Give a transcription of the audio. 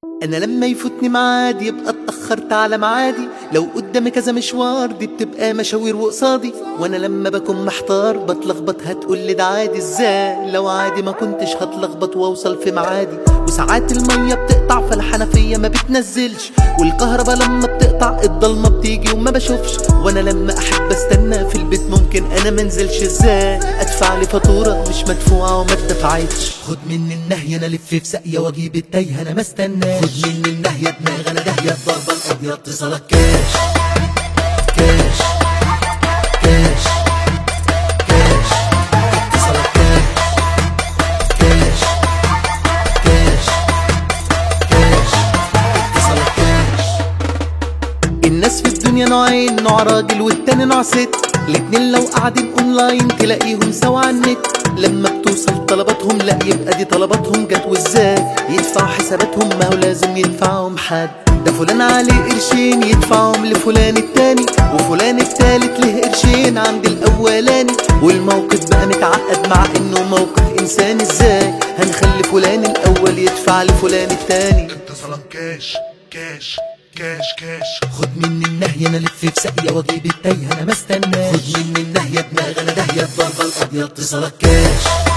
انا لما يفوتني ميعاد يبقى اتاخرت على ميعادي لو قدامي كذا مشوار دي بتبقى مشاوير وقصادي وانا لما بكون محتار بتلخبط هتقول لي ده عادي ازاي لو عادي ما كنتش هتلخبط واوصل في ميعادي وساعات الميه بتقطع فالحنفيه ما بتنزلش والكهرباء لما بتقطع الضلمه بتيجي وما بشوفش وانا لما احب استنى في البيت ممكن انا منزلش ازاي ادفع لي فاتوره مش مدفوعه وما اتدفعتش خد مني النهي انا الف في ساقيه واجيب التايه انا ما استناش خد مني النهيه دماغ انا داهيه الضربه القاضيه اتصالك كاش كاش كاش كاش اتصالك كاش كاش كاش كاش اتصالك كاش الناس في الدنيا نوعين نوع راجل والتاني نوع ست الاتنين لو قاعدين اونلاين تلاقيهم سوا على النت لما بتوصل طلباتهم لا يبقى دي طلباتهم جت وازاي يدفعوا حساباتهم ما هو لازم يدفعهم حد ده فلان عليه قرشين يدفعهم لفلان التاني وفلان التالت له قرشين عند الاولاني والموقف بقى متعقد مع انه موقف انسان ازاي هنخلي فلان الاول يدفع لفلان التاني اتصالك كاش كاش كاش كاش خد مني النهية انا الف في ساقية واجيب التايه انا ما استناش خد مني النهية دماغ انا داهية الضربة القاضية اتصالك كاش